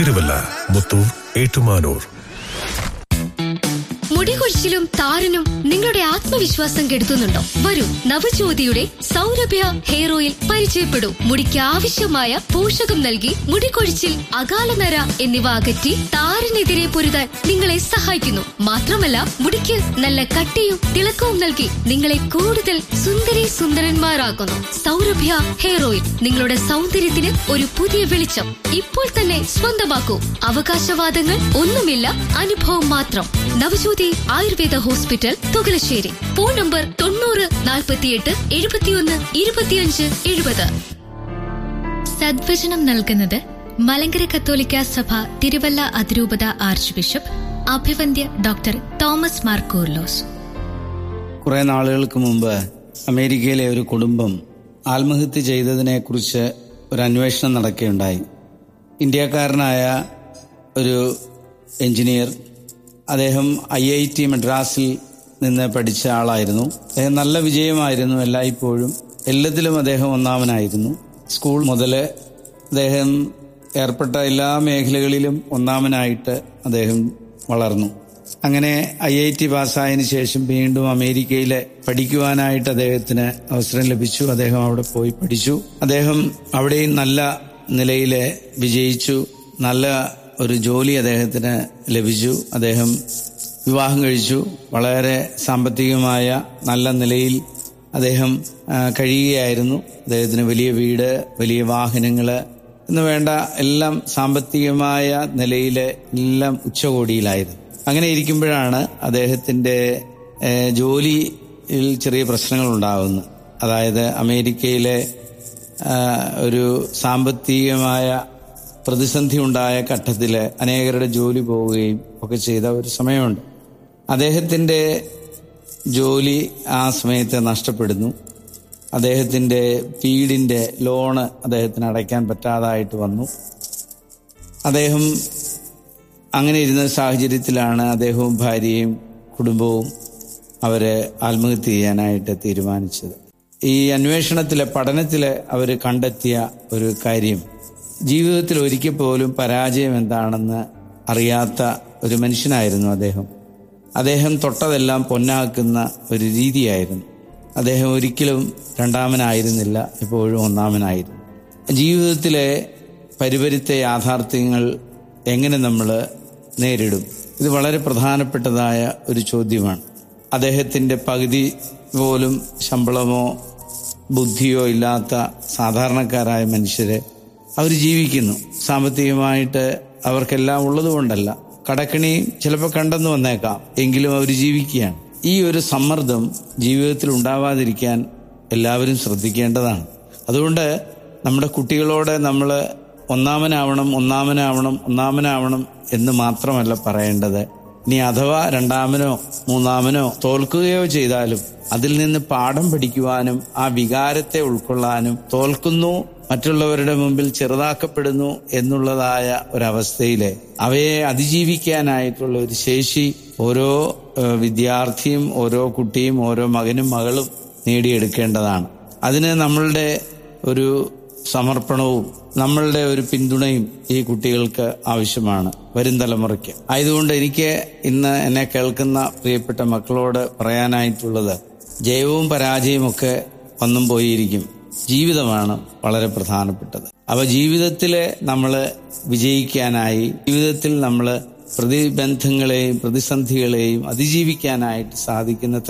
തിരുവല്ല മുത്തൂർ ഏറ്റുമാനൂർ മുടികൊഴിച്ചിലും താരനും നിങ്ങളുടെ ആത്മവിശ്വാസം കെടുത്തുന്നുണ്ടോ വരൂ നവജ്യോതിയുടെ സൗരഭ്യ ഹെയർ ഓയിൽ പരിചയപ്പെടൂ മുടിക്ക് ആവശ്യമായ പോഷകം നൽകി മുടികൊഴിച്ചിൽ അകാലനര എന്നിവ അകറ്റി താരനെതിരെ പൊരുതാൻ നിങ്ങളെ സഹായിക്കുന്നു മാത്രമല്ല മുടിക്ക് നല്ല കട്ടിയും തിളക്കവും നൽകി നിങ്ങളെ കൂടുതൽ സുന്ദരി സുന്ദരന്മാരാക്കുന്നു സൗരഭ്യ ഹെയർ ഓയിൽ നിങ്ങളുടെ സൗന്ദര്യത്തിന് ഒരു പുതിയ വെളിച്ചം ഇപ്പോൾ തന്നെ സ്വന്തമാക്കൂ അവകാശവാദങ്ങൾ ഒന്നുമില്ല അനുഭവം മാത്രം Navajyothi Ayurveda hospital Thukalassery phone number തൊണ്ണൂറ് നാൽപ്പത്തിയെട്ട് എഴുപത്തിയൊന്ന് ഇരുപത്തിയഞ്ച് എഴുപത് സദ്വചനം നൽകുന്നത് മലങ്കര കത്തോലിക്ക സഭ തിരുവല്ല അതിരൂപത ആർച്ച് ബിഷപ്പ് അഭിവന്ദ്യ ഡോക്ടർ തോമസ് മാർ കൂർലോസ് കുറെ നാളുകൾക്ക് മുമ്പ് അമേരിക്കയിലെ ഒരു കുടുംബം ആത്മഹത്യ ചെയ്തതിനെക്കുറിച്ച് ഒരു അന്വേഷണം നടക്കുകയുണ്ടായി ഇന്ത്യക്കാരനായ ഒരു എഞ്ചിനീയർ അദ്ദേഹം ഐ ഐ ടി മദ്രാസിൽ നിന്ന് പഠിച്ച ആളായിരുന്നു അദ്ദേഹം നല്ല വിജയമായിരുന്നു എല്ലായ്പ്പോഴും എല്ലാത്തിലും അദ്ദേഹം ഒന്നാമനായിരുന്നു സ്കൂൾ മുതൽ അദ്ദേഹം ഏർപ്പെട്ട എല്ലാ മേഖലകളിലും ഒന്നാമനായിട്ട് അദ്ദേഹം വളർന്നു അങ്ങനെ ഐ ഐ ടി പാസ്സായതിനു ശേഷം വീണ്ടും അമേരിക്കയിൽ പഠിക്കുവാനായിട്ട് അദ്ദേഹത്തിന് അവസരം ലഭിച്ചു അദ്ദേഹം അവിടെ പോയി പഠിച്ചു അദ്ദേഹം അവിടെയും നല്ല നിലയിൽ വിജയിച്ചു നല്ല ഒരു ജോലി അദ്ദേഹത്തിന് ലഭിച്ചു അദ്ദേഹം വിവാഹം കഴിച്ചു വളരെ സാമ്പത്തികമായ നല്ല നിലയിൽ അദ്ദേഹം ആ, കഴിയുകയായിരുന്നു അദ്ദേഹത്തിന് വലിയ വീട് വലിയ വാഹനങ്ങൾ എന്ന് വേണ്ട എല്ലാം സാമ്പത്തികമായ നിലയിൽ എല്ലാം ഉച്ചകോടിയിലായിരുന്നു അങ്ങനെ ഇരിക്കുമ്പോഴാണ് അദ്ദേഹത്തിന്റെ ഏഹ്, ജോലിയിൽ ചെറിയ പ്രശ്നങ്ങൾ ഉണ്ടാകുന്നത് അതായത് അമേരിക്കയിലെ ആ, ഒരു സാമ്പത്തികമായ പ്രതിസന്ധി ഉണ്ടായ ഘട്ടത്തിൽ അനേകരുടെ ജോലി പോവുകയും ഒക്കെ ചെയ്ത ഒരു സമയമുണ്ട് അദ്ദേഹത്തിന്റെ ജോലി ആ സമയത്ത് നഷ്ടപ്പെടുന്നു അദ്ദേഹത്തിന്റെ വീടിന്റെ ലോണ് അദ്ദേഹത്തിന് അടയ്ക്കാൻ പറ്റാതായിട്ട് വന്നു അദ്ദേഹം അങ്ങനെ ഇരുന്ന സാഹചര്യത്തിലാണ് അദ്ദേഹവും ഭാര്യയും കുടുംബവും അവര് ആത്മഹത്യ ചെയ്യാനായിട്ട് തീരുമാനിച്ചത് ഈ അന്വേഷണത്തിലെ പഠനത്തിലെ അവർ കണ്ടെത്തിയ ഒരു കാര്യം ജീവിതത്തിൽ ഒരിക്കൽ പോലും പരാജയം എന്താണെന്ന് അറിയാത്ത ഒരു മനുഷ്യനായിരുന്നു അദ്ദേഹം അദ്ദേഹം തൊട്ടതെല്ലാം പൊന്നാക്കുന്ന ഒരു രീതിയായിരുന്നു അദ്ദേഹം ഒരിക്കലും രണ്ടാമനായിരുന്നില്ല എപ്പോഴും ഒന്നാമനായിരുന്നു ജീവിതത്തിലെ പരിപരിത്ത യാഥാർത്ഥ്യങ്ങൾ എങ്ങനെ നമ്മൾ നേരിടും ഇത് വളരെ പ്രധാനപ്പെട്ടതായ ഒരു ചോദ്യമാണ് അദ്ദേഹത്തിന്റെ പകുതി പോലും ശമ്പളമോ ബുദ്ധിയോ ഇല്ലാത്ത സാധാരണക്കാരായ മനുഷ്യരെ അവർ ജീവിക്കുന്നു സാമ്പത്തികമായിട്ട് അവർക്കെല്ലാം ഉള്ളതുകൊണ്ടല്ല കടക്കണി ചിലപ്പോൾ കണ്ടെന്ന് വന്നേക്കാം എങ്കിലും അവർ ജീവിക്കുകയാണ് ഈ ഒരു സമ്മർദ്ദം ജീവിതത്തിൽ ഉണ്ടാവാതിരിക്കാൻ എല്ലാവരും ശ്രദ്ധിക്കേണ്ടതാണ് അതുകൊണ്ട് നമ്മുടെ കുട്ടികളോട് നമ്മൾ ഒന്നാമനാവണം ഒന്നാമനാവണം ഒന്നാമനാവണം എന്ന് മാത്രമല്ല പറയേണ്ടത് ഇനി അഥവാ രണ്ടാമനോ മൂന്നാമനോ തോൽക്കുകയോ ചെയ്താലും അതിൽ നിന്ന് പാഠം പഠിക്കുവാനും ആ വികാരത്തെ ഉൾക്കൊള്ളാനും തോൽക്കുന്നു മറ്റുള്ളവരുടെ മുമ്പിൽ ചെറുതാക്കപ്പെടുന്നു എന്നുള്ളതായ ഒരവസ്ഥയില് അവയെ അതിജീവിക്കാനായിട്ടുള്ള ഒരു ശേഷി ഓരോ ഏഹ്, വിദ്യാർത്ഥിയും ഓരോ കുട്ടിയും ഓരോ മകനും മകളും നേടിയെടുക്കേണ്ടതാണ് അതിന് നമ്മളുടെ ഒരു സമർപ്പണവും നമ്മളുടെ ഒരു പിന്തുണയും ഈ കുട്ടികൾക്ക് ആവശ്യമാണ് വരും തലമുറയ്ക്ക് ആയതുകൊണ്ട് എനിക്ക് ഇന്ന് എന്നെ കേൾക്കുന്ന പ്രിയപ്പെട്ട മക്കളോട് പറയാനായിട്ടുള്ളത് ജയവും പരാജയവും ഒക്കെ വന്നും പോയിരിക്കും ജീവിതമാണ് വളരെ പ്രധാനപ്പെട്ടത് അവ ജീവിതത്തിലെ നമ്മൾ വിജയിക്കാനായി ജീവിതത്തിൽ നമ്മൾ പ്രതിബന്ധങ്ങളെയും പ്രതിസന്ധികളെയും അതിജീവിക്കാനായിട്ട് സാധിക്കുന്ന